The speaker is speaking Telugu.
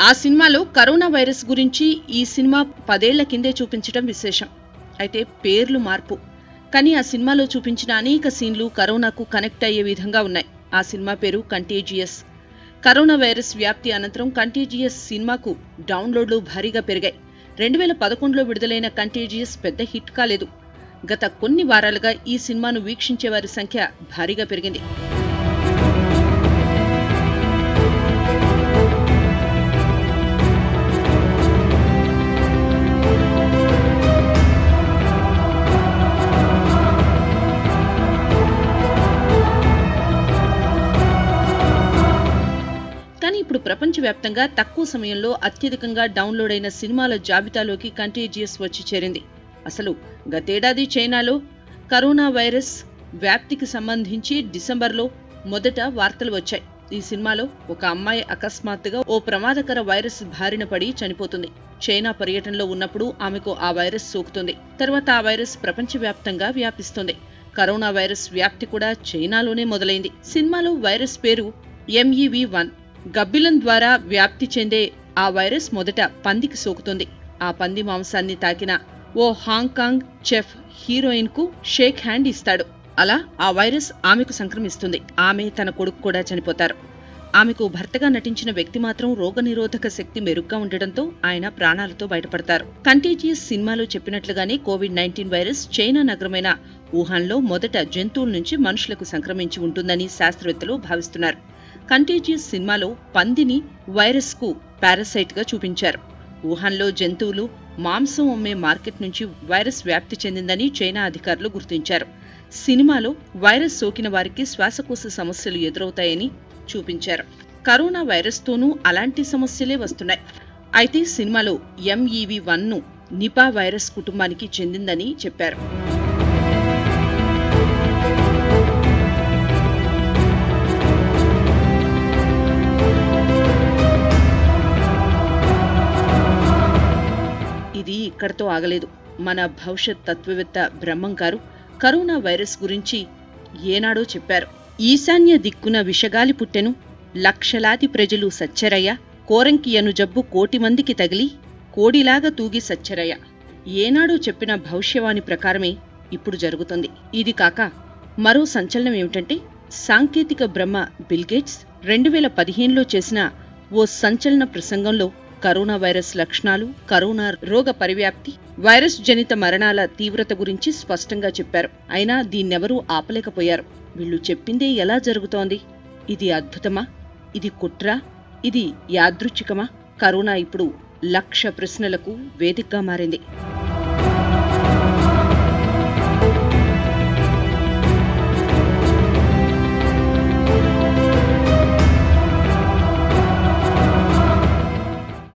ఆ సినిమాలో కరోనా వైరస్ గురించి ఈ సినిమా పదేళ్ల కిందే చూపించడం విశేషం అయితే పేర్లు మార్పు కానీ ఆ సినిమాలో చూపించిన అనేక సీన్లు కరోనాకు కనెక్ట్ అయ్యే విధంగా ఉన్నాయి ఆ సినిమా పేరు కంటేజియస్ కరోనా వైరస్ వ్యాప్తి అనంతరం కంటేజియస్ సినిమాకు డౌన్లోడ్లు భారీగా పెరిగాయి రెండు వేల పదకొండులో విడుదలైన కంటేజియస్ పెద్ద హిట్ కాలేదు గత కొన్ని వారాలుగా ఈ సినిమాను వీక్షించే వారి సంఖ్య భారీగా పెరిగింది కానీ ఇప్పుడు ప్రపంచవ్యాప్తంగా తక్కువ సమయంలో అత్యధికంగా డౌన్లోడ్ అయిన సినిమాల జాబితాలోకి కంటేజియస్ వచ్చి చేరింది అసలు గతేడాది చైనాలో కరోనా వైరస్ వ్యాప్తికి సంబంధించి డిసెంబర్లో మొదట వార్తలు వచ్చాయి ఈ సినిమాలో ఒక అమ్మాయి అకస్మాత్తుగా ఓ ప్రమాదకర వైరస్ బారిన పడి చనిపోతుంది చైనా పర్యటనలో ఉన్నప్పుడు ఆమెకు ఆ వైరస్ సోకుతుంది తర్వాత ఆ వైరస్ ప్రపంచవ్యాప్తంగా వ్యాపిస్తుంది కరోనా వైరస్ వ్యాప్తి కూడా చైనాలోనే మొదలైంది సినిమాలో వైరస్ పేరు ఎంఈవి వన్ గబ్బిలం ద్వారా వ్యాప్తి చెందే ఆ వైరస్ మొదట పందికి సోకుతుంది ఆ పంది మాంసాన్ని తాకిన ఓ హాంకాంగ్ చెఫ్ హీరోయిన్ కు షేక్ హ్యాండ్ ఇస్తాడు అలా ఆ వైరస్ ఆమెకు సంక్రమిస్తుంది ఆమె తన కొడుకు కూడా చనిపోతారు ఆమెకు భర్తగా నటించిన వ్యక్తి మాత్రం రోగనిరోధక శక్తి మెరుగ్గా ఉండటంతో ఆయన ప్రాణాలతో బయటపడతారు కంటేజియస్ సినిమాలో చెప్పినట్లుగానే కోవిడ్ నైన్టీన్ వైరస్ చైనా నగరమైన వుహాన్లో మొదట జంతువుల నుంచి మనుషులకు సంక్రమించి ఉంటుందని శాస్త్రవేత్తలు భావిస్తున్నారు కంటేజియస్ సినిమాలో పందిని వైరస్ కు పారాసైట్ గా చూపించారు వుహాన్లో జంతువులు మాంసం అమ్మే మార్కెట్ నుంచి వైరస్ వ్యాప్తి చెందిందని చైనా అధికారులు గుర్తించారు సినిమాలో వైరస్ సోకిన వారికి శ్వాసకోశ సమస్యలు ఎదురవుతాయని చూపించారు కరోనా వైరస్తోనూ అలాంటి సమస్యలే వస్తున్నాయి అయితే సినిమాలో ఎంఈవి వన్ ను నిపా వైరస్ కుటుంబానికి చెందిందని చెప్పారు ఇది ఇక్కడతో ఆగలేదు మన భవిష్యత్ తత్వవేత్త బ్రహ్మం గారు కరోనా వైరస్ గురించి ఏనాడో చెప్పారు ఈశాన్య దిక్కున విషగాలి పుట్టెను లక్షలాది ప్రజలు సచ్చరయ్య కోరంకియను జబ్బు కోటి మందికి తగిలి కోడిలాగా తూగి సచ్చరయ్య ఏనాడో చెప్పిన భవిష్యవాణి ప్రకారమే ఇప్పుడు జరుగుతుంది ఇది కాక మరో సంచలనం ఏమిటంటే సాంకేతిక బ్రహ్మ బిల్గేట్స్ రెండు వేల పదిహేనులో చేసిన ఓ సంచలన ప్రసంగంలో కరోనా వైరస్ లక్షణాలు కరోనా రోగ పరివ్యాప్తి వైరస్ జనిత మరణాల తీవ్రత గురించి స్పష్టంగా చెప్పారు అయినా దీన్నెవరూ ఆపలేకపోయారు వీళ్ళు చెప్పిందే ఎలా జరుగుతోంది ఇది అద్భుతమా ఇది కుట్ర ఇది యాదృచ్ఛికమా కరోనా ఇప్పుడు లక్ష ప్రశ్నలకు వేదికగా మారింది